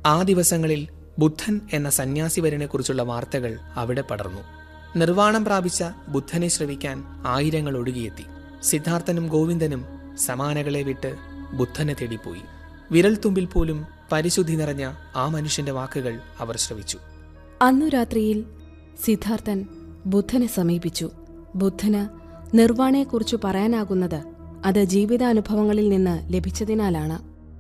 ആ ദിവസങ്ങളിൽ ബുദ്ധൻ എന്ന സന്യാസിവരനെക്കുറിച്ചുള്ള വാർത്തകൾ അവിടെ പടർന്നു നിർവ്വാണം പ്രാപിച്ച ബുദ്ധനെ ശ്രവിക്കാൻ ആയിരങ്ങൾ ഒഴുകിയെത്തി സിദ്ധാർത്ഥനും ഗോവിന്ദനും സമാനകളെ വിട്ട് ബുദ്ധനെ തേടിപ്പോയി വിരൽത്തുമ്പിൽ പോലും പരിശുദ്ധി നിറഞ്ഞ ആ മനുഷ്യന്റെ വാക്കുകൾ അവർ ശ്രവിച്ചു അന്നു രാത്രിയിൽ സിദ്ധാർത്ഥൻ ബുദ്ധനെ സമീപിച്ചു ബുദ്ധന് നിർവ്വാണയെക്കുറിച്ച് പറയാനാകുന്നത് അത് ജീവിതാനുഭവങ്ങളിൽ നിന്ന് ലഭിച്ചതിനാലാണ്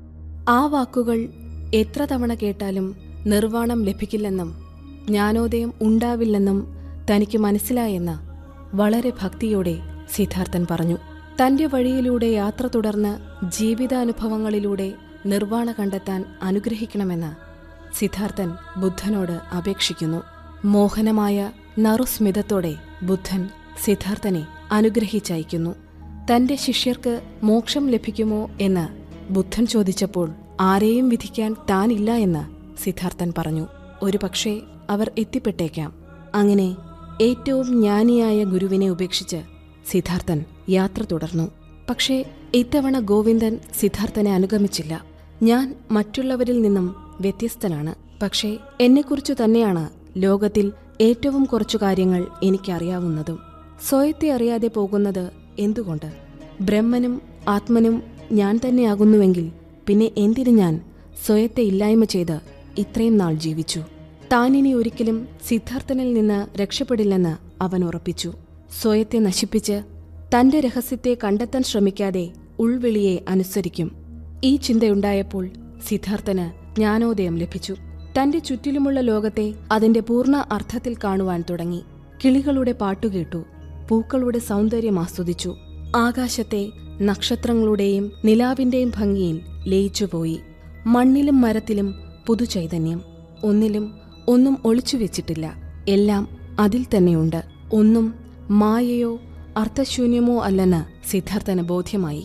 ആ വാക്കുകൾ എത്ര തവണ കേട്ടാലും നിർവ്വാണം ലഭിക്കില്ലെന്നും ജ്ഞാനോദയം ഉണ്ടാവില്ലെന്നും തനിക്ക് മനസ്സിലായെന്ന് വളരെ ഭക്തിയോടെ സിദ്ധാർത്ഥൻ പറഞ്ഞു തന്റെ വഴിയിലൂടെ യാത്ര തുടർന്ന് ജീവിതാനുഭവങ്ങളിലൂടെ നിർവ്വാണ കണ്ടെത്താൻ അനുഗ്രഹിക്കണമെന്ന് സിദ്ധാർത്ഥൻ ബുദ്ധനോട് അപേക്ഷിക്കുന്നു മോഹനമായ നറുസ്മിതത്തോടെ ബുദ്ധൻ സിദ്ധാർത്ഥനെ അനുഗ്രഹിച്ചയക്കുന്നു തന്റെ ശിഷ്യർക്ക് മോക്ഷം ലഭിക്കുമോ എന്ന് ബുദ്ധൻ ചോദിച്ചപ്പോൾ ആരെയും വിധിക്കാൻ താനില്ല എന്ന് സിദ്ധാർത്ഥൻ പറഞ്ഞു ഒരുപക്ഷെ അവർ എത്തിപ്പെട്ടേക്കാം അങ്ങനെ ഏറ്റവും ജ്ഞാനിയായ ഗുരുവിനെ ഉപേക്ഷിച്ച് സിദ്ധാർത്ഥൻ യാത്ര തുടർന്നു പക്ഷേ ഇത്തവണ ഗോവിന്ദൻ സിദ്ധാർത്ഥനെ അനുഗമിച്ചില്ല ഞാൻ മറ്റുള്ളവരിൽ നിന്നും വ്യത്യസ്തനാണ് പക്ഷേ എന്നെക്കുറിച്ചു തന്നെയാണ് ലോകത്തിൽ ഏറ്റവും കുറച്ചു കാര്യങ്ങൾ എനിക്കറിയാവുന്നതും സ്വയത്തെ അറിയാതെ പോകുന്നത് എന്തുകൊണ്ട് ബ്രഹ്മനും ആത്മനും ഞാൻ തന്നെയാകുന്നുവെങ്കിൽ പിന്നെ എന്തിനു ഞാൻ സ്വയത്തെ ഇല്ലായ്മ ചെയ്ത് ഇത്രയും നാൾ ജീവിച്ചു താനിനി ഒരിക്കലും സിദ്ധാർത്ഥനിൽ നിന്ന് രക്ഷപ്പെടില്ലെന്ന് അവൻ ഉറപ്പിച്ചു സ്വയത്തെ നശിപ്പിച്ച് തന്റെ രഹസ്യത്തെ കണ്ടെത്താൻ ശ്രമിക്കാതെ ഉൾവിളിയെ അനുസരിക്കും ഈ ചിന്തയുണ്ടായപ്പോൾ സിദ്ധാർത്ഥന് ജ്ഞാനോദയം ലഭിച്ചു തന്റെ ചുറ്റിലുമുള്ള ലോകത്തെ അതിന്റെ പൂർണ്ണ അർത്ഥത്തിൽ കാണുവാൻ തുടങ്ങി കിളികളുടെ പാട്ടുകേട്ടു പൂക്കളുടെ സൗന്ദര്യം ആസ്വദിച്ചു ആകാശത്തെ നക്ഷത്രങ്ങളുടെയും നിലാവിന്റെയും ഭംഗിയിൽ ലയിച്ചുപോയി മണ്ണിലും മരത്തിലും പുതുചൈതന്യം ഒന്നിലും ഒന്നും ഒളിച്ചു വെച്ചിട്ടില്ല എല്ലാം അതിൽ തന്നെയുണ്ട് ഒന്നും മായയോ അർത്ഥശൂന്യമോ അല്ലെന്ന് സിദ്ധാർത്ഥന് ബോധ്യമായി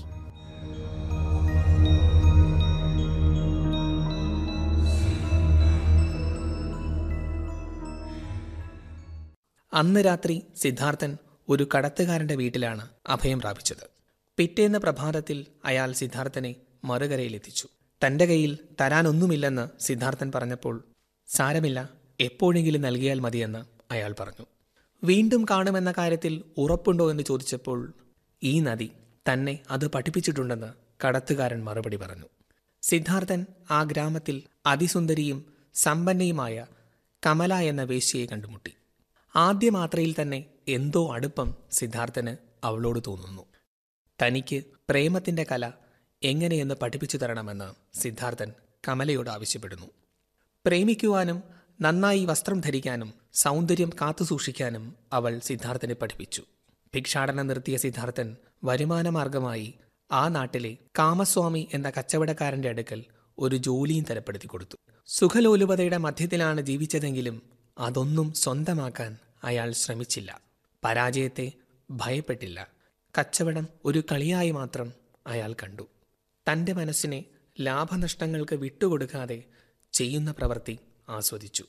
അന്ന് രാത്രി സിദ്ധാർത്ഥൻ ഒരു കടത്തുകാരന്റെ വീട്ടിലാണ് അഭയം പ്രാപിച്ചത് പിറ്റേന്ന് പ്രഭാതത്തിൽ അയാൾ സിദ്ധാർത്ഥനെ മറുകരയിലെത്തിച്ചു തന്റെ കയ്യിൽ തരാനൊന്നുമില്ലെന്ന് സിദ്ധാർത്ഥൻ പറഞ്ഞപ്പോൾ സാരമില്ല എപ്പോഴെങ്കിലും നൽകിയാൽ മതിയെന്ന് അയാൾ പറഞ്ഞു വീണ്ടും കാണുമെന്ന കാര്യത്തിൽ ഉറപ്പുണ്ടോ എന്ന് ചോദിച്ചപ്പോൾ ഈ നദി തന്നെ അത് പഠിപ്പിച്ചിട്ടുണ്ടെന്ന് കടത്തുകാരൻ മറുപടി പറഞ്ഞു സിദ്ധാർത്ഥൻ ആ ഗ്രാമത്തിൽ അതിസുന്ദരിയും സമ്പന്നയുമായ കമല എന്ന വേശ്യയെ കണ്ടുമുട്ടി ആദ്യ മാത്രയിൽ തന്നെ എന്തോ അടുപ്പം സിദ്ധാർത്ഥന് അവളോട് തോന്നുന്നു തനിക്ക് പ്രേമത്തിന്റെ കല എങ്ങനെയെന്ന് പഠിപ്പിച്ചു തരണമെന്ന് സിദ്ധാർത്ഥൻ കമലയോട് ആവശ്യപ്പെടുന്നു പ്രേമിക്കുവാനും നന്നായി വസ്ത്രം ധരിക്കാനും സൗന്ദര്യം കാത്തുസൂക്ഷിക്കാനും അവൾ സിദ്ധാർത്ഥനെ പഠിപ്പിച്ചു ഭിക്ഷാടനം നിർത്തിയ സിദ്ധാർത്ഥൻ വരുമാനമാർഗമായി ആ നാട്ടിലെ കാമസ്വാമി എന്ന കച്ചവടക്കാരന്റെ അടുക്കൽ ഒരു ജോലിയും തരപ്പെടുത്തി കൊടുത്തു സുഖലോലുപതയുടെ മധ്യത്തിലാണ് ജീവിച്ചതെങ്കിലും അതൊന്നും സ്വന്തമാക്കാൻ അയാൾ ശ്രമിച്ചില്ല പരാജയത്തെ ഭയപ്പെട്ടില്ല കച്ചവടം ഒരു കളിയായി മാത്രം അയാൾ കണ്ടു തന്റെ മനസ്സിനെ ലാഭനഷ്ടങ്ങൾക്ക് വിട്ടുകൊടുക്കാതെ ചെയ്യുന്ന പ്രവൃത്തി ആസ്വദിച്ചു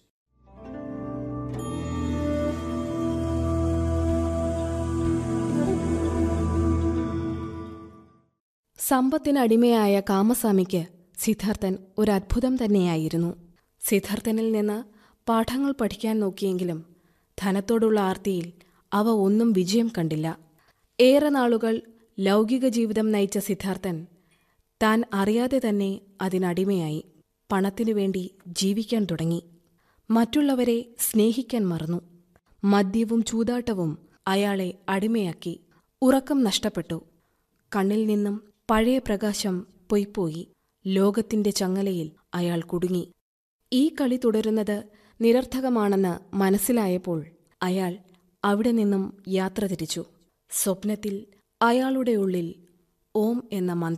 സമ്പത്തിനടിമയായ കാമസ്വാമിക്ക് സിദ്ധാർത്ഥൻ ഒരു അത്ഭുതം തന്നെയായിരുന്നു സിദ്ധാർത്ഥനിൽ നിന്ന് പാഠങ്ങൾ പഠിക്കാൻ നോക്കിയെങ്കിലും ധനത്തോടുള്ള ആർത്തിയിൽ അവ ഒന്നും വിജയം കണ്ടില്ല ഏറെ നാളുകൾ ലൗകിക ജീവിതം നയിച്ച സിദ്ധാർത്ഥൻ താൻ അറിയാതെ തന്നെ അതിനടിമയായി പണത്തിനു വേണ്ടി ജീവിക്കാൻ തുടങ്ങി മറ്റുള്ളവരെ സ്നേഹിക്കാൻ മറന്നു മദ്യവും ചൂതാട്ടവും അയാളെ അടിമയാക്കി ഉറക്കം നഷ്ടപ്പെട്ടു കണ്ണിൽ നിന്നും പഴയ പ്രകാശം പൊയ്പോയി ലോകത്തിന്റെ ചങ്ങലയിൽ അയാൾ കുടുങ്ങി ഈ കളി തുടരുന്നത് നിരർത്ഥകമാണെന്ന് മനസ്സിലായപ്പോൾ അയാൾ അവിടെ നിന്നും യാത്ര തിരിച്ചു സ്വപ്നത്തിൽ അയാളുടെ ഉള്ളിൽ ഓം എന്ന മന്ത്രം